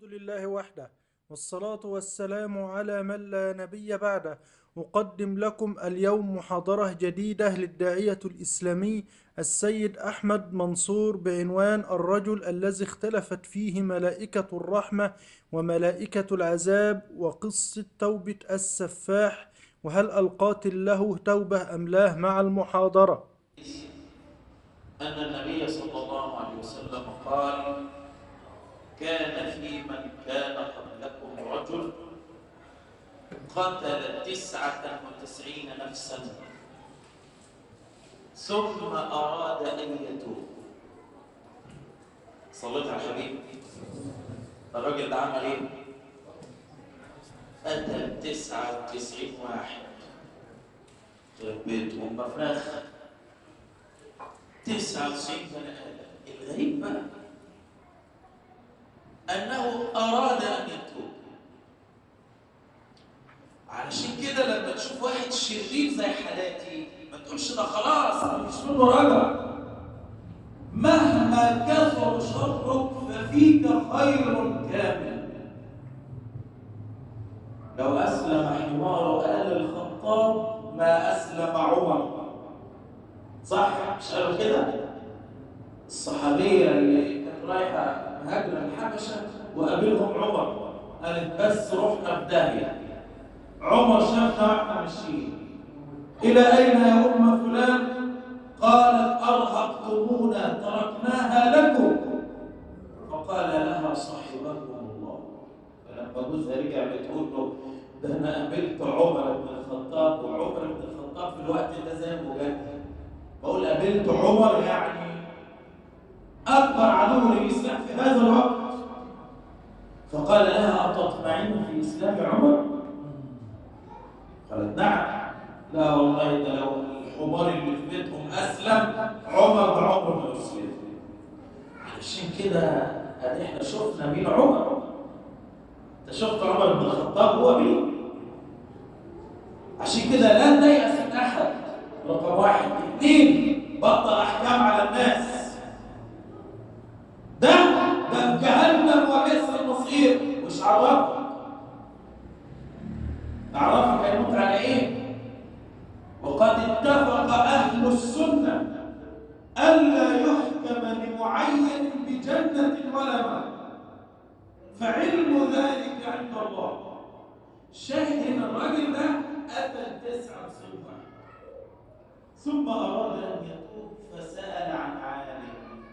الحمد لله وحده والصلاة والسلام على من لا نبي بعده أقدم لكم اليوم محاضرة جديدة للداعية الإسلامي السيد أحمد منصور بعنوان الرجل الذي اختلفت فيه ملائكة الرحمة وملائكة العذاب وقصة توبة السفاح وهل القاتل له توبة أم لا مع المحاضرة أن النبي صلى الله عليه وسلم قال كان في من كان قبلكم رجل قتل تسعة وتسعين نفسا ثم أراد أن يتوب صليت على الحبيب الراجل ده عمل ايه؟ قتل تسعة وتسعين واحد بيتهم مفرخ تسعة وتسعين بني آدم الغريب بقى أنه أراد أن يتوب علشان كده لما تشوف واحد شرير زي حالاتي ما تقولش ده خلاص أنا مش منه رجع مهما كثر شرك ففيك خير كامل لو أسلم حمار آل الخطاب ما أسلم عمر صح مش قالوا كده الصحابية اللي كانت رايحة مهاجرة الحبشة وقابلهم عمر قالت بس رحنا في داهية عمر شافنا واحنا ماشيين إلى أين يا أم فلان؟ قالت أرهقتمونا تركناها لكم فقال لها صاحبكم الله فلما جوزها رجع بتقول له ده أنا قابلت عمر بن الخطاب وعمر بن الخطاب في الوقت ده زي مجاهد بقول قابلت عمر يعني أكبر عدو للإسلام في هذا الوقت فقال لها أتطمعين في إسلام عمر؟ قالت نعم لا والله ده لو الحمار اللي في بيتهم أسلم عمر بعمر ما يسلم علشان كده ادي احنا شفنا مين عمر انت شفت عمر بن الخطاب هو مين؟ عشان كده لا تيأس من أحد رقم واحد اثنين بطل أحكام على الناس ده ده في جهنم وبئس المصير مش عرفك تعرفك هيموت على ايه وقد اتفق اهل السنه الا يحكم لمعين بجنه ولا نار فعلم ذلك عند الله شاهد ان الراجل ده قتل تسعه صفر ثم اراد ان يتوب فسال عن عالم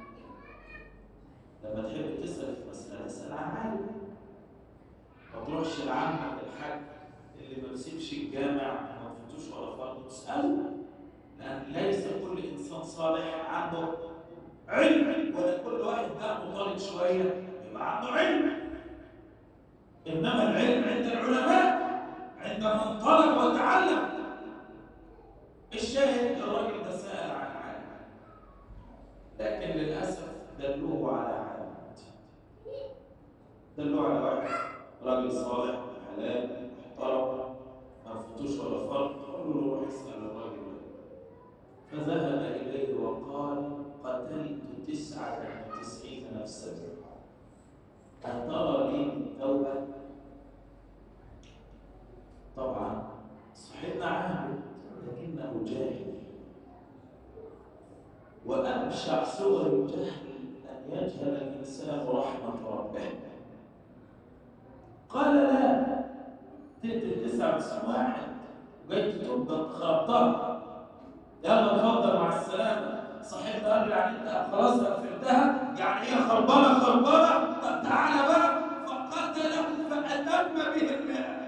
لما تحب تسأل في مسألة تسأل عن عالم ما تروحش لعمك الحاج اللي ما بيسيبش الجامع ما فتوش ولا فرض تسأله لأن ليس كل إنسان صالح عنده علم ولا كل واحد ده مطالب شوية يبقى عنده علم إنما العلم عند العلماء عند من طلب وتعلم الشاهد الراجل ده سأل عن عالم لكن للأسف دلوه على عالم دلوه على واحد راجل صالح حلال محترم ما فوتوش ولا فرق قالوا له روح اسال الراجل ده فذهب اليه وقال قتلت تسعة وتسعين نفسا أترى لي من توبة؟ طبعا صاحبنا عابد لكنه جاهل وأبشع صور الجهل أن يجهل الإنسان رحمة ربه قال لا تقتل تسعة وتسعين واحد وجاي تتوب ده انت خربتها يلا اتفضل مع السلامة صاحبنا قال يعني انت خلاص قفلتها يعني هي خربانة خربانة طب تعالى بقى فقتله فأتم به المئة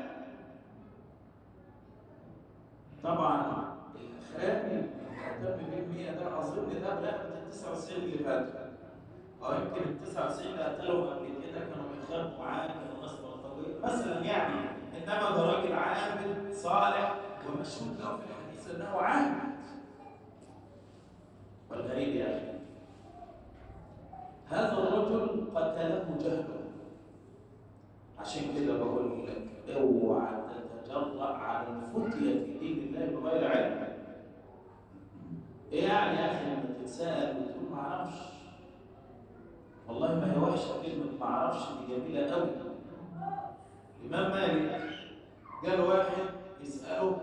طبعا الأخراني أتم به المئة ده أظن ده بلغة ال 99 اللي فاتوا أو يمكن ال 99 اللي قتلهم قبل كده كانوا بيتخانقوا معاه كانوا ناس بلطجية مثلا يعني إنما ده راجل عابد صالح ومشهود له في الحديث أنه عابد والغريب يا أخي هذا الرجل قتله جهله عشان كده بقول لك اوعى تتجرأ على الفتية في دين الله بغير علم ايه يعني يا اخي لما تتساءل وتقول ما اعرفش والله ما هي وحشه كلمه ما اعرفش اعرفش دي جميله قوي الامام مالك جاء واحد يساله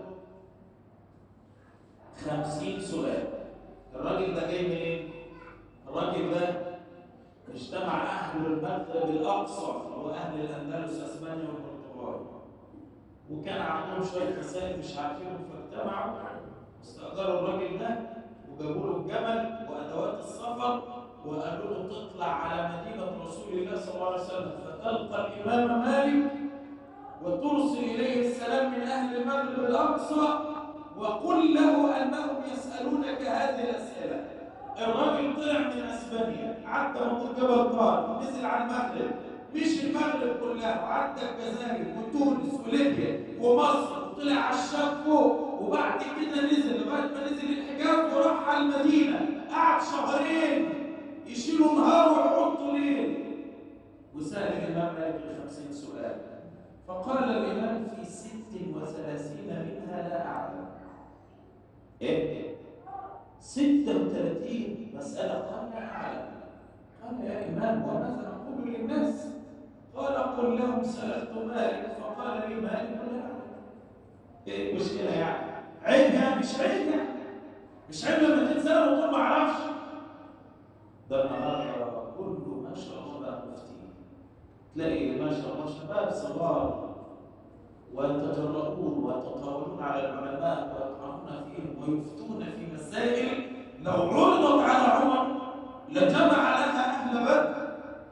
خمسين سؤال الراجل ده جاي منين؟ الراجل ده اجتمع أهل المغرب الأقصى اللي هو أهل الأندلس أسبانيا والبرتغال وكان عندهم شوية مسائل مش عارفينهم فاجتمعوا واستأجروا الراجل ده وجابوا له الجمل وأدوات السفر وقالوا له تطلع على مدينة رسول الله صلى الله عليه وسلم فتلقى الإمام مالك وترسل إليه السلام من أهل المغرب الأقصى وقل له أنهم يسألونك هذه الأسئلة الراجل طلع من أسبانيا عدى منطقة جبل طارق نزل على المغرب مش المغرب كلها وعدى الجزائر وتونس وليبيا ومصر وطلع على الشام فوق وبعد كده نزل لغاية ما نزل الحجاز وراح على المدينة قعد شهرين يشيلوا نهار ويحطوا ليل وسأل الإمام مالك 50 سؤال فقال الإمام في ست وثلاثين منها لا أعلم إيه؟ ستة وثلاثين مسألة قال لا أعلم قال يا إمام وماذا أقول للناس؟ قال قل لهم سألت مالك فقال لي مالك لا أعلم إيه المشكلة يعني؟ عيب يعني مش عيب يعني مش عيب لما تتسأل وتقول ما أعرفش ده النهارده كله ما شاء الله بقى مفتي تلاقي ما شاء الله شباب صغار ويتجرؤون ويتطاولون على العلماء ويطعنون فيهم ويفتون في مسائل لو عرضت على عمر لجمع لها اهل بدر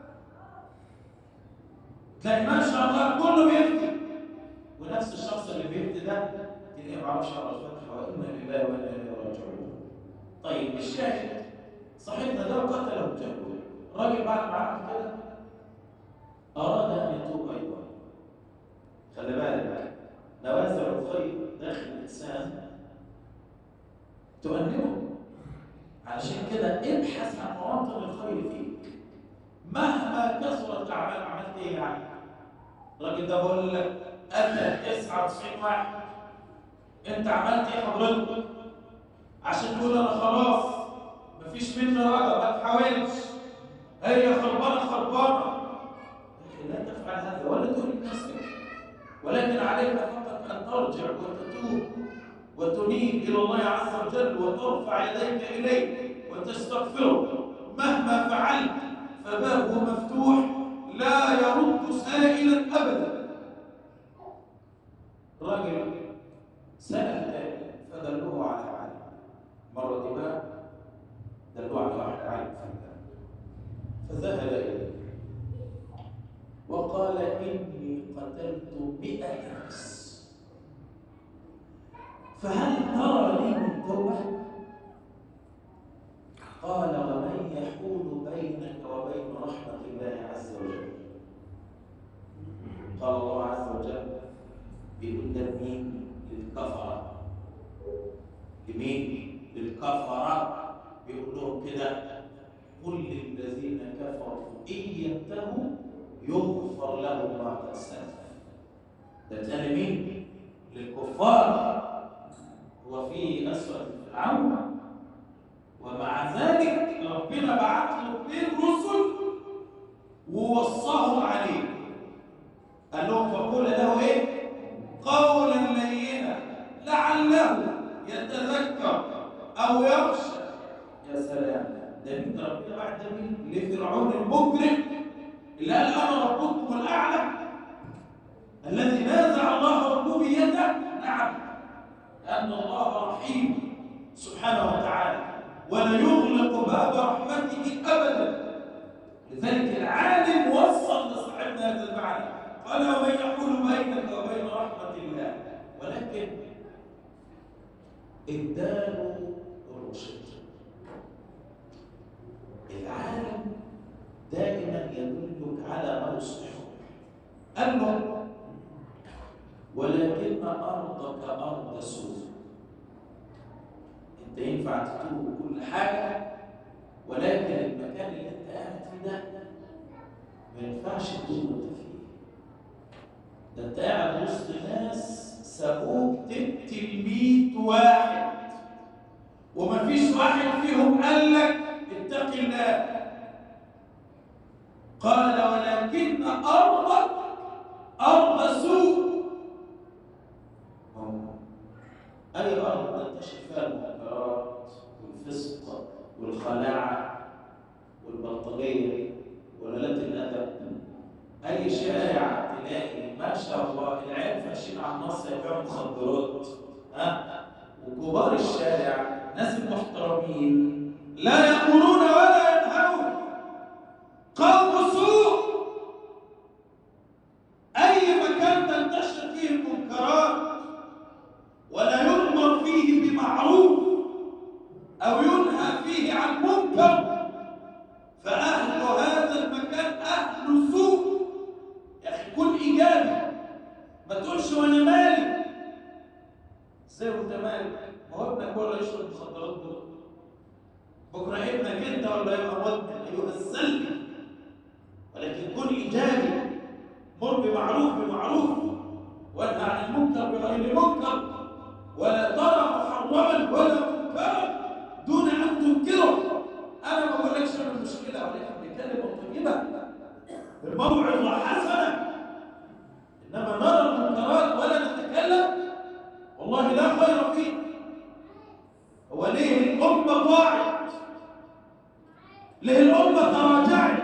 تلاقي ما شاء الله كله بيفتي ونفس الشخص اللي بيفتي ده تلاقيه ما يعرفش يقرا الفاتحه وانا لله وانا اليه راجعون طيب الشاهد صاحبنا ده قتله الجهول الراجل بعد ما عمل كده اراد ان يتوب ايضا خلي بالك نوازع الخير داخل الانسان تؤنبه علشان كده ابحث عن مواطن الخير فيك مهما كثرت الاعمال عملت ايه يعني الراجل ده بقول لك اتى 99 واحد انت عملت ايه حضرتك عشان تقول انا خلاص مفيش مني رجا ما تحاولش هي خربانه خربانه لا تفعل هذا ولا تقول لنفسك ولكن عليك فقط ان ترجع وتتوب وتنيب الى الله عز وجل وترفع يديك اليه وتستغفره مهما فعلت فبابه مفتوح لا يرد سائلا ابدا راجل سال فدلوه على عالم مره دي بقى دلوه على واحد عالم فذهب اليه وقال إني قتلت مئة نفس فهل ترى لي من توبة؟ قال ومن يحول بينك وبين رحمة الله عز وجل قال الله عز وجل بيقول ده لمين؟ للكفرة لمين؟ للكفرة بيقول لهم كده قل للذين كفروا إن ينتهوا يغفر لهم ما قد سلف ده تاني مين للكفار هو في اسود فرعون ومع ذلك ربنا بعت له اثنين رسل ووصاهم عليه قال لهم فقول له ايه قولا لينا لعله يتذكر او يخشى يا سلام ده مين ربنا بعت ده مين لفرعون المجرم اللي قال انا ربكم الاعلى الذي نازع الله ربوبيته نعم لان الله رحيم سبحانه وتعالى ولا يغلق باب رحمته ابدا لذلك العالم وصل لصاحبنا هذا المعنى قال ومن يحول بينك وبين رحمه الله ولكن اداله الرشد العالم دائما يدلك على ما يصلحك قال له ولكن ارضك ارض سوء انت ينفع تتوب كل حاجه ولكن المكان اللي انت قاعد فيه ده ما ينفعش تتوب وانت فيه ده انت قاعد وسط ناس سابوك تقتل 100 واحد ومفيش واحد فيهم قال لك اتق الله قال ولكن أرضك أرض سوء أي أرض تنتشر فيها المنكرات والفسق والخلاعة والبلطجية وقلة الأدب أي شارع تلاقي ما شاء الله العيال فاشين على النص يبيعوا مخدرات ها وكبار الشارع ناس محترمين لا يأمرون ولا ينهون قوم سوء أي مكان تنتشر فيه المنكرات ولا يؤمر فيه بمعروف أو ينهى فيه عن منكر فأهل هذا المكان أهل سوء يا أخي كن إيجابي ما تقولش وأنا مالي ازاي وأنت مالي؟ ما هو ابنك ولا يشرب مخدرات بكرة بكرة ابنك أنت ولا يبقى مدمن أيها السلبي ولكن كن إيجابي مر بمعروف بمعروف وانهى عن المنكر بغير منكر ولا ترى محرما ولا منكرا دون ان تنكره انا ما بقولكش انا المشكله ولكن بكلمه طيبه بموعظه حسنه انما نرى المنكرات ولا نتكلم والله لا خير فيه هو ليه الامه ضاعت ليه الامه تراجعت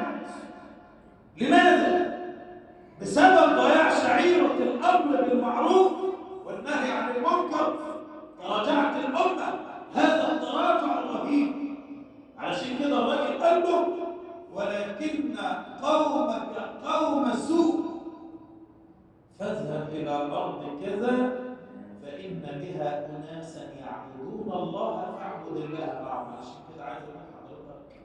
لماذا بسبب ضياع شعيره الامر بالمعروف والنهي عن المنكر تراجعت الامه هذا التراجع الرهيب علشان كده الراجل قال له ولكن قومك قوم سوء فاذهب الى ارض كذا فان بها اناسا يعبدون الله فاعبد الله معهم عشان كده عايز اقول لحضرتك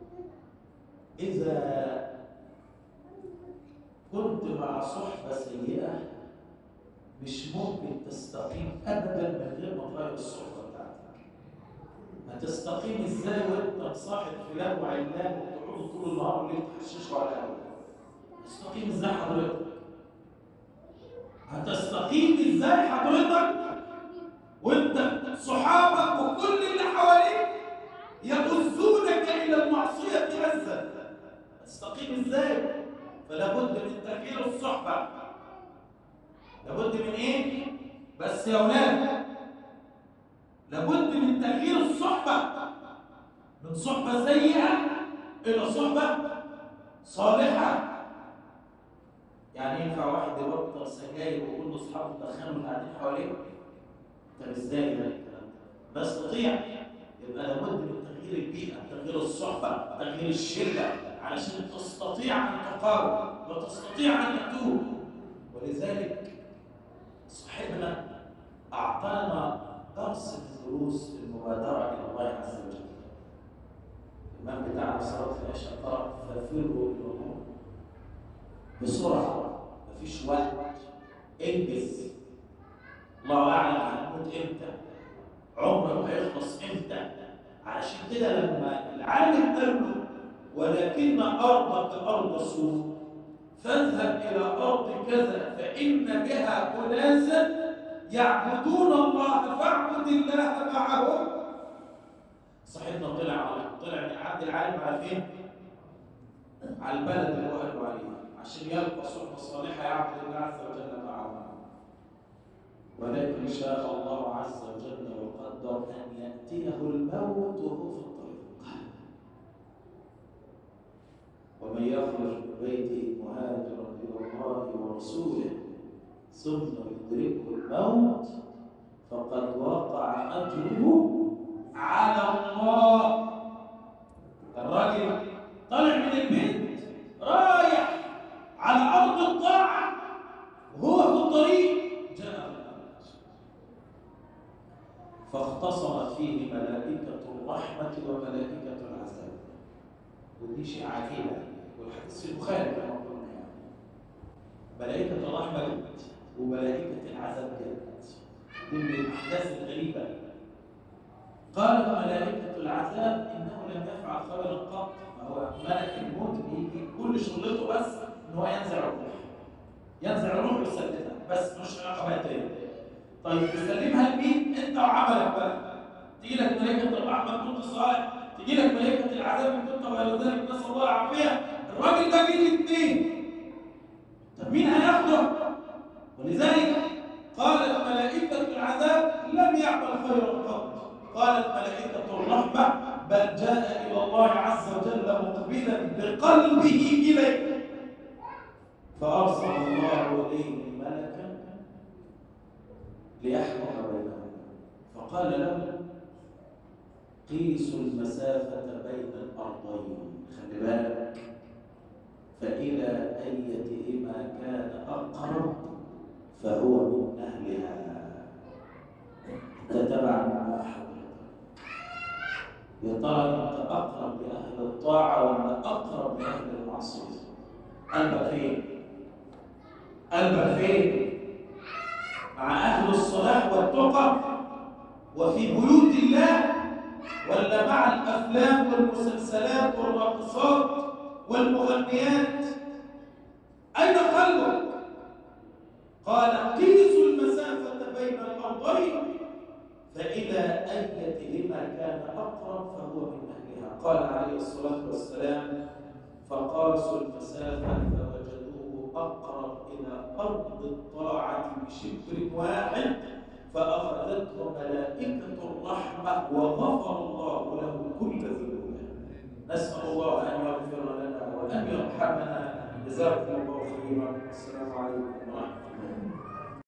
اذا كنت مع صحبه سيئه مش ممكن تستقيم ابدا من غير ما تغير الصحبه بتاعتك هتستقيم ازاي وانت مصاحب فلان وعلان وتقعدوا طول النهار والليل تحششوا على القهوه تستقيم ازاي حضرتك هتستقيم ازاي حضرتك وانت صحابك وكل اللي حواليك يؤذونك الى المعصيه هزا هتستقيم ازاي فلا بد من تغيير الصحبه لابد من ايه بس يا اولاد لابد من تغيير الصحبه من صحبه سيئه الى صحبه صالحه يعني ينفع واحد يبطل سجاير ويقول لاصحابه دخنوا اللي قاعدين حواليه طب ازاي ده الكلام ده بستطيع يبقى لابد من تغيير البيئه تغيير الصحبه تغيير الشله علشان تستطيع ان تقاوم وتستطيع ان تتوب ولذلك صاحبنا أعطانا درس من دروس المبادرة إلى الله عز وجل. الإمام بتاعنا صلاة العشاء قرأ ففروا إلى الله بسرعة مفيش وقت انجز الله أعلم هنموت إمتى عمرك هيخلص إمتى علشان كده لما العالم قال له ولكن أرضك أرض سوء فاذهب إلى أرض كذا فإن بها أناسا يعبدون الله فاعبد الله معهم صاحبنا طلع على طلع من عند العالم على فين؟ على البلد اللي هو قالوا عليها عشان يلقى صحبة صالحة يعبد الله عز وجل معهم ولكن شاء الله عز وجل وقدر أن يأتيه الموت وهو في الطريق ومن يخرج من بيته مهاجرا الى الله ورسوله ثم يدركه الموت فقد وقع اجره على الله الراجل طلع من البيت رايح على ارض الطاعه وهو في الطريق جاء الموت فاختصمت فيه ملائكه الرحمه وملائكه العذاب ودي شيء عجيب والحديث في البخاري كما قلنا يعني ملائكة الرحمة جت وملائكة العذاب جت دي من الأحداث الغريبة قالت ملائكة العذاب إنه لم يفعل خيرا قط ما هو ملك الموت بيجي كل شغلته بس إن هو ينزع الروح ينزع الروح ويسلمها بس مش علاقة تانية طيب تسلمها لمين؟ أنت وعملك بقى تيجي لك ملائكة الرحمة كنت صالح تجي لك ملائكة العذاب إن كنت غير ذلك نسأل الله العافية الراجل ده جه اثنين طب مين هياخده؟ ولذلك قالت ملائكة العذاب لم يعمل خيرا قط قالت ملائكة الرحمة بل جاء إلى الله عز وجل مقبلا بقلبه إليه فأرسل الله إليه ملكا ليحكم بينهم فقال له قيسوا المسافة بين الأرضين خلي بالك فإلى أيتهما كان أقرب فهو من أهلها تتبع مع حضرتك يا ترى أنت أقرب لأهل الطاعة ولا أقرب لأهل المعصية قلبك فين؟ قلبك فين؟ مع أهل الصلاح والتقى وفي بيوت الله ولا مع الأفلام والمسلسلات والراقصات والمغنيات أين قلبك؟ قال قيسوا المسافة بين الأرضين فإلى أيتهما كان أقرب فهو من أهلها قال عليه الصلاة والسلام فقاسوا المسافة فوجدوه أقرب إلى أرض الطاعة بشبر واحد فأخذته ملائكة الرحمة وغفر الله له كل ذنوبه نسأل الله أن يغفر لنا وأن يرحمنا جزاكم الله خيرا السلام عليكم